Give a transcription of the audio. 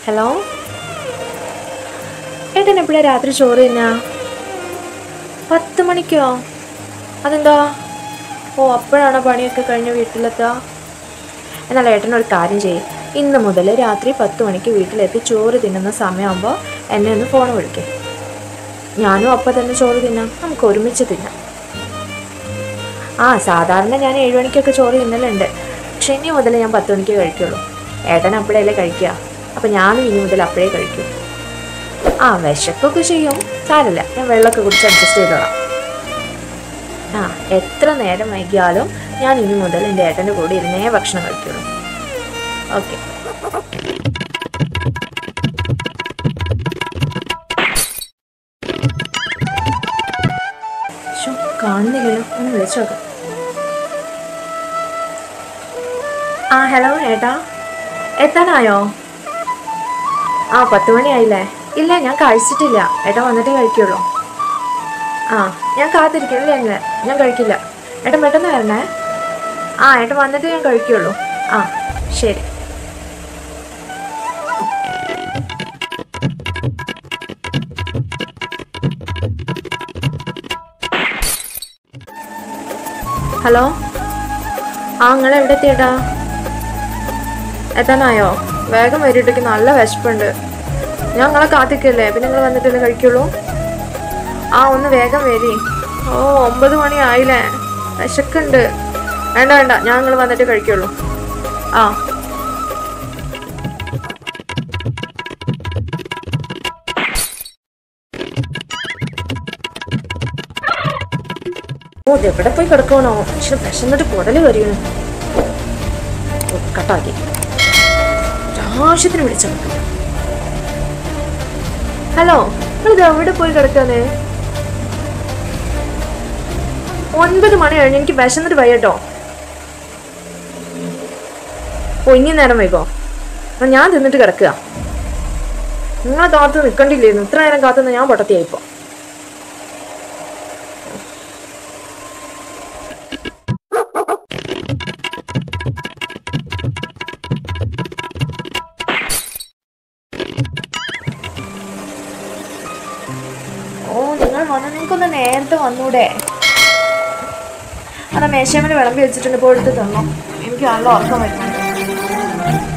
hello ഏട്ടൻ എപ്പോഴാ രാത്രി ചോറ് തിന്നാ പത്ത് മണിക്കോ അതെന്താ ഓ അപ്പോഴാണോ പണിയൊക്കെ കഴിഞ്ഞ് വീട്ടിലെത്താ എന്നാൽ ഏട്ടനൊരു കാര്യം ചെയ്യും ഇന്ന് മുതൽ രാത്രി പത്ത് മണിക്ക് വീട്ടിലെത്തി ചോറ് തിന്നുന്ന സമയമാകുമ്പോൾ എന്നെ ഒന്ന് ഫോൺ വിളിക്കേ ഞാനും അപ്പം തന്നെ ചോറ് തിന്നാം നമുക്ക് ഒരുമിച്ച് തിന്നാം ആ സാധാരണ ഞാൻ ഏഴ് മണിക്കൊക്കെ ചോറ് തിന്നലുണ്ട് പക്ഷെ ഇനി മുതൽ ഞാൻ പത്ത് മണിക്ക് കഴിക്കുള്ളൂ ഏട്ടൻ അപ്പോഴല്ലേ കഴിക്കുക അപ്പം ഞാനും ഇനി മുതൽ അപ്പോഴേ കഴിക്കൂ ആ വിശക്കൊക്കെ ചെയ്യും സാരമില്ല ഞാൻ വെള്ളമൊക്കെ കുടിച്ച് അഡ്ജസ്റ്റ് ചെയ്തോളാം ആ എത്ര നേരം വൈകിയാലും ഞാൻ ഇനി മുതൽ എൻ്റെ ഏട്ടൻ്റെ കൂടെ ഇരുന്നേ ഭക്ഷണം കഴിക്കുള്ളൂ ഓക്കെ കാണുന്നില്ലല്ലോ ഒന്ന് വിളിച്ചു നോക്കാം ആ ഹലോ ഏട്ടാ എത്താനായോ ആ പത്ത് മണിയായില്ലേ ഇല്ല ഞാൻ കഴിച്ചിട്ടില്ല ഏട്ടാ വന്നിട്ടേ കഴിക്കുള്ളൂ ആ ഞാൻ കാത്തിരിക്കില്ല ഇല്ല ഞാൻ കഴിക്കില്ല ഏട്ടൻ പെട്ടെന്ന് വരണേ ആ ഏട്ടൻ വന്നിട്ട് ഞാൻ കഴിക്കുള്ളൂ ആ ശരി ഹലോ ആ നിങ്ങൾ എവിടെ എത്തിയേട്ടാ എത്താനായോ വേഗം വരിട്ടേക്ക് നല്ല വിശപ്പുണ്ട് ഞാൻ നിങ്ങളെ കാത്തിക്കല്ലേ പിന്നെ നിങ്ങൾ വന്നിട്ടല്ലേ കഴിക്കുള്ളൂ ആ ഒന്ന് വേഗം വരി ഓ ഒമ്പത് മണി ആയില്ലേ വിശക്കുണ്ട് വേണ്ട വേണ്ട ഞാൻ നിങ്ങൾ വന്നിട്ട് കഴിക്കുള്ളൂ ആ ഓ ഇത് എവിടെ പോയി കിടക്കണോ പക്ഷെ വിശന്നിട്ട് കുടല് കറിയണം ഓ, കട്ടാക്കി ആവശ്യത്തിന് വിളിച്ചു ഹലോ നിങ്ങൾ ഇത് എവിടെ പോയി കിടക്കാന്ന് ഒൻപത് മണി കഴിഞ്ഞ് എനിക്ക് വിശന്നിട്ട് വയ്യട്ടോ ഓ ഇനി നേരം വൈകോ അപ്പൊ ഞാൻ തിന്നിട്ട് കിടക്കുക നിങ്ങളെ കാത്ത് നിൽക്കണ്ടില്ലായിരുന്നു ഇത്ര നേരം കാത്തുനിന്ന് ഞാൻ പൊട്ടത്തിയായിപ്പോ ഓ നിങ്ങൾ വന്ന് നിങ്ങൾക്കൊന്ന് നേരത്തെ വന്നൂടെ അതാ മേശമേൽ വിളമ്പി വെച്ചിട്ടുണ്ട് ഇപ്പോൾ എടുത്ത് തന്നോ എനിക്ക് നല്ല ഉറക്കം വരുന്നുണ്ട്